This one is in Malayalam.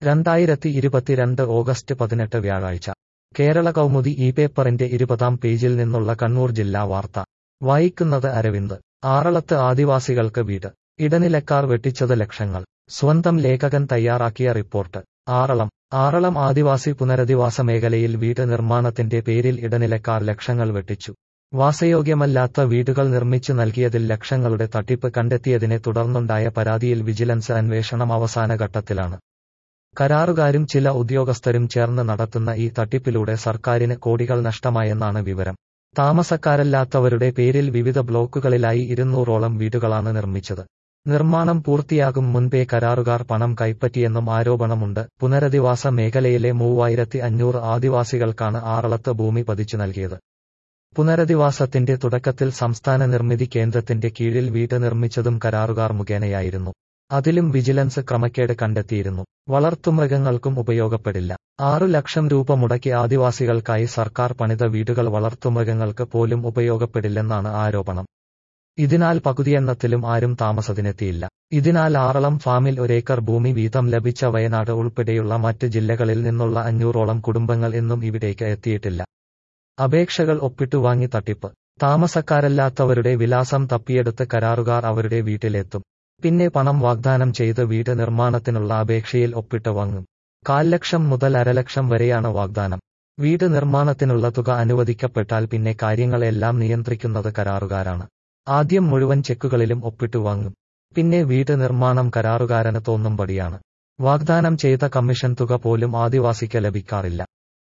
രണ്ടായിരത്തി ഇരുപത്തിരണ്ട് ഓഗസ്റ്റ് പതിനെട്ട് വ്യാഴാഴ്ച കേരള കൗമുദി ഈ പേപ്പറിന്റെ ഇരുപതാം പേജിൽ നിന്നുള്ള കണ്ണൂർ ജില്ലാ വാർത്ത വായിക്കുന്നത് അരവിന്ദ് ആറളത്ത് ആദിവാസികൾക്ക് വീട് ഇടനിലക്കാർ വെട്ടിച്ചത് ലക്ഷങ്ങൾ സ്വന്തം ലേഖകൻ തയ്യാറാക്കിയ റിപ്പോർട്ട് ആറളം ആറളം ആദിവാസി പുനരധിവാസ മേഖലയിൽ വീട് നിർമ്മാണത്തിന്റെ പേരിൽ ഇടനിലക്കാർ ലക്ഷങ്ങൾ വെട്ടിച്ചു വാസയോഗ്യമല്ലാത്ത വീടുകൾ നിർമ്മിച്ചു നൽകിയതിൽ ലക്ഷങ്ങളുടെ തട്ടിപ്പ് കണ്ടെത്തിയതിനെ തുടർന്നുണ്ടായ പരാതിയിൽ വിജിലൻസ് അന്വേഷണം അവസാന ഘട്ടത്തിലാണ് കരാറുകാരും ചില ഉദ്യോഗസ്ഥരും ചേർന്ന് നടത്തുന്ന ഈ തട്ടിപ്പിലൂടെ സർക്കാരിന് കോടികൾ നഷ്ടമായെന്നാണ് വിവരം താമസക്കാരല്ലാത്തവരുടെ പേരിൽ വിവിധ ബ്ലോക്കുകളിലായി ഇരുന്നൂറോളം വീടുകളാണ് നിർമ്മിച്ചത് നിർമ്മാണം പൂർത്തിയാകും മുൻപേ കരാറുകാർ പണം കൈപ്പറ്റിയെന്നും ആരോപണമുണ്ട് പുനരധിവാസ മേഖലയിലെ മൂവായിരത്തി അഞ്ഞൂറ് ആദിവാസികൾക്കാണ് ആറളത്ത് ഭൂമി പതിച്ചു നൽകിയത് പുനരധിവാസത്തിന്റെ തുടക്കത്തിൽ സംസ്ഥാന നിർമ്മിതി കേന്ദ്രത്തിന്റെ കീഴിൽ വീട് നിർമ്മിച്ചതും കരാറുകാർ മുഖേനയായിരുന്നു അതിലും വിജിലൻസ് ക്രമക്കേട് കണ്ടെത്തിയിരുന്നു വളർത്തുമൃഗങ്ങൾക്കും ഉപയോഗപ്പെടില്ല ആറു ലക്ഷം രൂപ മുടക്കി ആദിവാസികൾക്കായി സർക്കാർ പണിത വീടുകൾ വളർത്തുമൃഗങ്ങൾക്ക് പോലും ഉപയോഗപ്പെടില്ലെന്നാണ് ആരോപണം ഇതിനാൽ പകുതിയെണ്ണത്തിലും ആരും താമസത്തിനെത്തിയില്ല ഇതിനാൽ ആറളം ഫാമിൽ ഒരേക്കർ ഭൂമി വീതം ലഭിച്ച വയനാട് ഉൾപ്പെടെയുള്ള മറ്റ് ജില്ലകളിൽ നിന്നുള്ള അഞ്ഞൂറോളം കുടുംബങ്ങൾ ഇന്നും ഇവിടേക്ക് എത്തിയിട്ടില്ല അപേക്ഷകൾ ഒപ്പിട്ടു വാങ്ങി തട്ടിപ്പ് താമസക്കാരല്ലാത്തവരുടെ വിലാസം തപ്പിയെടുത്ത് കരാറുകാർ അവരുടെ വീട്ടിലെത്തും പിന്നെ പണം വാഗ്ദാനം ചെയ്ത് വീട് നിർമ്മാണത്തിനുള്ള അപേക്ഷയിൽ ഒപ്പിട്ട് വാങ്ങും കാൽ ലക്ഷം മുതൽ അരലക്ഷം വരെയാണ് വാഗ്ദാനം വീട് നിർമ്മാണത്തിനുള്ള തുക അനുവദിക്കപ്പെട്ടാൽ പിന്നെ കാര്യങ്ങളെല്ലാം നിയന്ത്രിക്കുന്നത് കരാറുകാരാണ് ആദ്യം മുഴുവൻ ചെക്കുകളിലും ഒപ്പിട്ടു വാങ്ങും പിന്നെ വീട് നിർമ്മാണം കരാറുകാരന് തോന്നുംപടിയാണ് വാഗ്ദാനം ചെയ്ത കമ്മീഷൻ തുക പോലും ആദിവാസിക്ക് ലഭിക്കാറില്ല